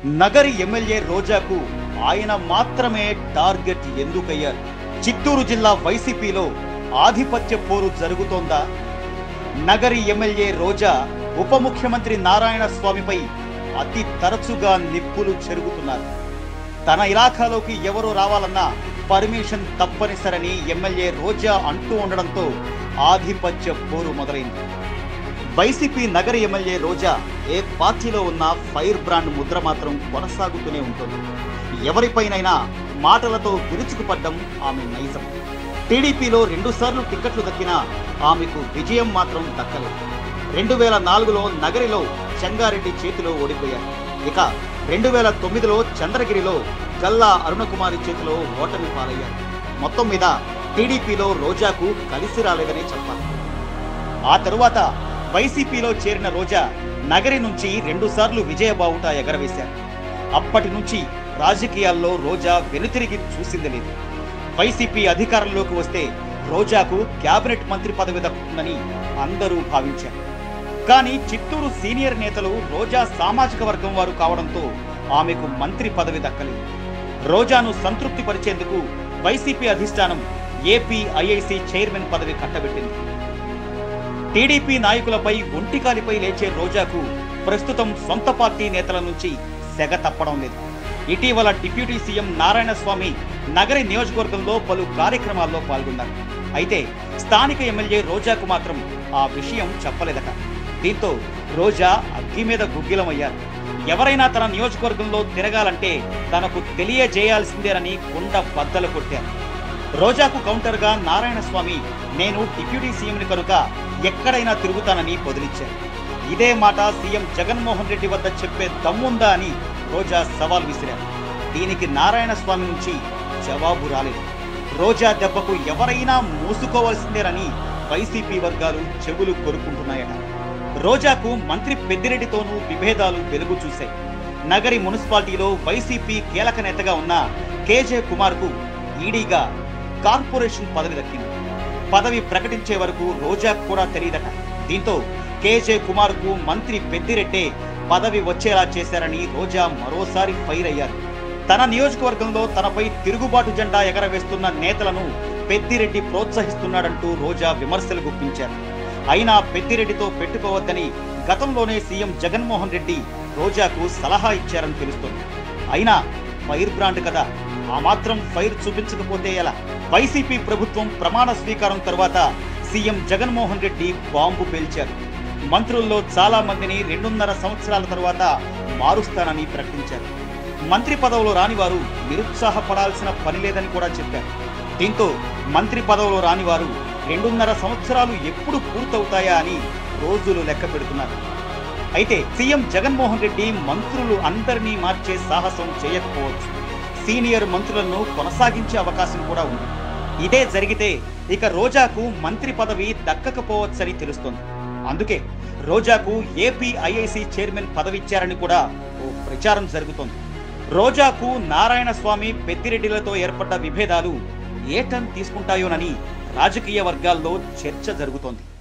Nagari MLA రోజాకు ఆయన మాత్రమే target ఎందుకయ్యారు Chittoor జిల్లా వైసీపీలో ఆధిపత్య పోరు జరుగుతోందా నగరి ఎమ్మెల్యే రోజా ఉప ముఖ్యమంత్రి నారాయణ స్వామిపై అతి తరచుగా నిప్పులు చెరుగుతున్నారు తన ఇలాఖాలోకి ఎవరు రావాలన్నా పర్మిషన్ తప్పనిసరని ఎమ్మెల్యే రోజా అంటూ ఉండడంతో ఆధిపత్య పోరు మొదలైంది వైసీపీ నగర ఎమ్మెల్యే రోజా ఏ పార్టీలో ఉన్న ఫైర్ బ్రాండ్ ముద్ర మాత్రం కొనసాగుతూనే ఉంటుంది ఎవరిపైనైనా మాటలతో విరుచుకుపడ్డం ఆమె నైజం టీడీపీలో రెండుసార్లు టిక్కెట్లు దక్కినా ఆమెకు విజయం మాత్రం దక్కలేదు రెండు వేల నాలుగులో నగరిలో చెంగారెడ్డి చేతిలో ఓడిపోయారు ఇక రెండు వేల తొమ్మిదిలో చంద్రగిరిలో గల్లా అరుణకుమారి చేతిలో ఓటమి పాలయ్యారు మొత్తం మీద టీడీపీలో రోజాకు కలిసి రాలేదనే చెప్పాలి ఆ తరువాత వైసీపీలో చేరిన రోజా నగరి నుంచి రెండుసార్లు విజయబావుట ఎగరవేశారు అప్పటి నుంచి రాజకీయాల్లో రోజా వెనుతిరిగి చూసింది లేదు వైసీపీ అధికారంలోకి వస్తే రోజాకు కేబినెట్ మంత్రి పదవి దక్కుతుందని అందరూ భావించారు కానీ చిత్తూరు సీనియర్ నేతలు రోజా సామాజిక వర్గం వారు కావడంతో ఆమెకు మంత్రి పదవి దక్కలేదు రోజాను సంతృప్తి పరిచేందుకు వైసీపీ అధిష్టానం ఏపీ ఐఐసి చైర్మన్ పదవి కట్టబెట్టింది టీడీపీ నాయకులపై ఒంటికాలిపై లేచే రోజాకు ప్రస్తుతం సొంత పార్టీ నేతల నుంచి సెగ తప్పడం లేదు ఇటీవల డిప్యూటీ సీఎం నారాయణ స్వామి నగరి నియోజకవర్గంలో పలు కార్యక్రమాల్లో పాల్గొన్నారు అయితే స్థానిక ఎమ్మెల్యే రోజాకు మాత్రం ఆ విషయం చెప్పలేదట దీంతో రోజా అగ్గి మీద గుగ్గిలమయ్యారు ఎవరైనా తన నియోజకవర్గంలో తిరగాలంటే తనకు తెలియజేయాల్సిందేనని కుండ బద్దలు కొట్టారు రోజాకు కౌంటర్గా నారాయణ స్వామి నేను డిప్యూటీ సీఎంని కనుక ఎక్కడైనా తిరుగుతానని బదిలిచ్చారు ఇదే మాట సీఎం జగన్మోహన్ రెడ్డి వద్ద చెప్పే దమ్ముందా అని రోజా సవాల్ విసిరారు దీనికి నారాయణ స్వామి నుంచి జవాబు రాలేదు రోజా దెబ్బకు ఎవరైనా మూసుకోవాల్సిందేనని వైసీపీ వర్గాలు చెవులు కొరుకుంటున్నాయట రోజాకు మంత్రి పెద్దిరెడ్డితోనూ విభేదాలు వెలుగు చూశాయి నగరి మున్సిపాలిటీలో వైసీపీ కీలక నేతగా ఉన్న కేజే కుమార్కు ఈడీగా కార్పొరేషన్ పదవి దక్కింది పదవి ప్రకటించే వరకు రోజా కూడా తెలియదట దీంతో కేజే కుమార్ కు మంత్రి పెద్దిరెడ్డే పదవి వచ్చేలా చేశారని రోజా మరోసారి ఫైర్ అయ్యారు తన నియోజకవర్గంలో తనపై తిరుగుబాటు జెండా ఎగరవేస్తున్న నేతలను పెద్దిరెడ్డి ప్రోత్సహిస్తున్నాడంటూ రోజా విమర్శలు గుప్పించారు అయినా పెద్దిరెడ్డితో పెట్టుకోవద్దని గతంలోనే సీఎం జగన్మోహన్ రెడ్డి రోజాకు సలహా ఇచ్చారని తెలుస్తోంది అయినా ఫైర్ బ్రాండ్ కదా ఆ మాత్రం ఫైర్ చూపించకపోతే ఎలా వైసీపీ ప్రభుత్వం ప్రమాణ స్వీకారం తర్వాత సీఎం జగన్మోహన్ రెడ్డి బాంబు పేల్చారు మంత్రుల్లో చాలా మందిని రెండున్నర సంవత్సరాల తర్వాత మారుస్తానని ప్రకటించారు మంత్రి పదవులు రాని వారు నిరుత్సాహపడాల్సిన పని లేదని కూడా చెప్పారు దీంతో మంత్రి పదవులు రాని వారు రెండున్నర సంవత్సరాలు ఎప్పుడు పూర్తవుతాయా అని రోజులు లెక్క పెడుతున్నారు అయితే సీఎం జగన్మోహన్ రెడ్డి మంత్రులు అందరినీ మార్చే సాహసం చేయకపోవచ్చు సీనియర్ మంత్రులను కొనసాగించే అవకాశం కూడా ఉంది ఇదే జరిగితే ఇక రోజాకు మంత్రి పదవి దక్కకపోవచ్చని తెలుస్తోంది అందుకే రోజాకు ఏపీ ఐఐసి చైర్మన్ పదవి ఇచ్చారని కూడా ఓ ప్రచారం జరుగుతోంది రోజాకు నారాయణ స్వామి పెద్దిరెడ్డిలతో ఏర్పడ్డ విభేదాలు ఏ టర్న్ తీసుకుంటాయోనని రాజకీయ వర్గాల్లో చర్చ జరుగుతోంది